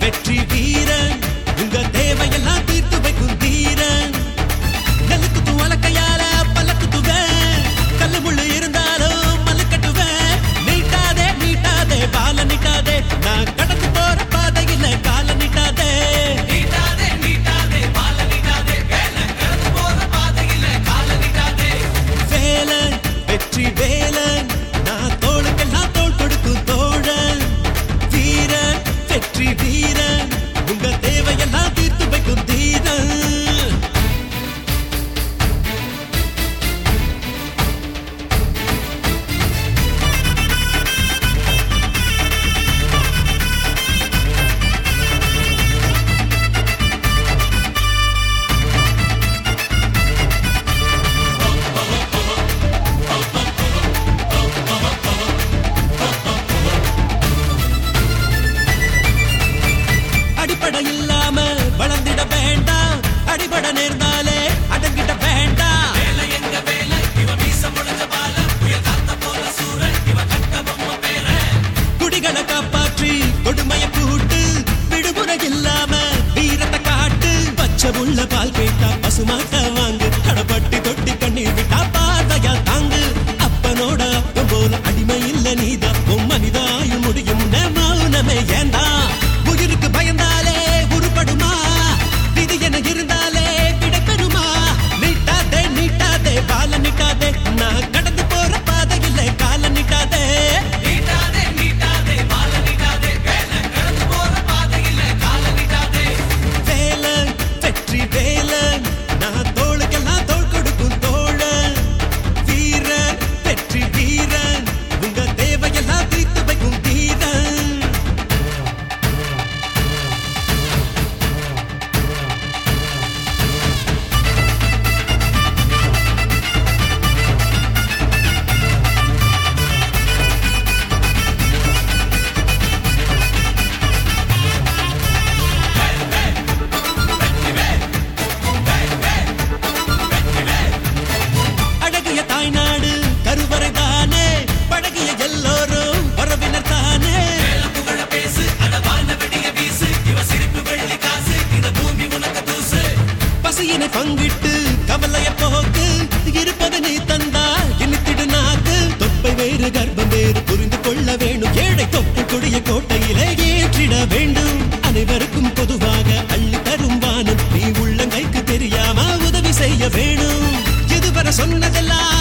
வெற்றி வீரன் உங்க தேவையெல்லாம் தீர்த்து வைக்கும் தீரன் நெல்லுக்கு தூ அலக்கையால பல்லக்கு துவேன் கல்லு முள்ளு இருந்தாலும் மல்லு கட்டுவேன் நீட்டாதே நீட்டாதே பால நீட்டாதே நான் கடந்து போற பாதையில கால நீட்டாதே நீட்டாதே நீட்டாதே பால நீட்டாதே வேலை கடந்து போற பாதையில கால நீட்டாதே வேலன் வெற்றி வேலன் நான் தோளுக்கெல்லாம் தோள் கொடுக்கும் தோழன் வீரன் வெற்றி வீரன் உங்க தேவையெல்லாம் தீர்த்து வைக்கும் தீரன் அடிப்படை இல்லாம வளர்ந்திட வேண்டாம் அடிபட நேர்ந்தாலே அடங்கிட வேண்டாம் வேலை எங்க வேலை இவ மீச முளைஞ்ச பால புயல் காத்த போல சூரன் இவ கட்ட பொம்மை பேர குடிகளை காப்பாற்றி கொடுமைய கூட்டு விடுமுறை இல்லாம வீரத்தை காட்டு பச்சை உள்ள பால் கேட்டா பசுமாட்ட வாங்கு கடப்பட்டி தொட்டி கண்ணீர் விட்டா பார்வையா தாங்கு அப்பனோட அப்பன் போல அடிமை இல்ல நீதான் உன் மனிதாயும் முடியும் மௌனமே ஏண்டா உயிருக்கு பயந்தாலே உருப்படுமா விதி என இருந்தாலே விடைபெறுமா நீட்டாதே நீட்டாதே பால நீட்டாதே நான் கடந்து போற பாதையில கால நீட்டாதே நீட்டாதே நீட்டாதே பால நீட்டாதே வேலை கடந்து போற பாதையில கால நீட்டாதே வேலன் வெற்றி வேலன் நான் தோளுக்கெல்லாம் தோள் கொடுக்கும் தோழன் வீரன் வெற்றி வீரன் உங்க தேவையெல்லாம் தீர்த்து வைக்கும் தீரன் அழகிய தாய்நாடு கருவறை தானே பழகிய எல்லோரும் உறவினர் தானே மேல புகழ பேசு அட வான வெடிய வீசு இவ சிரிப்பு வெள்ளி காசு இந்த பூமி உனக்கு தூசு பசியினை பங்கிட்டு கவலைய போக்கு இருப்பது நீ தந்தால் இனித்திடு நாக்கு தொப்பை வேறு கர்ப்பம் வேறு புரிந்து கொள்ள வேண்டும் ஏழை தொப்பு கொடிய கோட்டையிலே ஏற்றிட வேண்டும் அனைவருக்கும் பொதுவாக அள்ளி தரும் வானம் நீ உள்ளங்கைக்கு தெரியாம உதவி செய்ய வேணும் இதுவரை சொன்னதெல்லாம்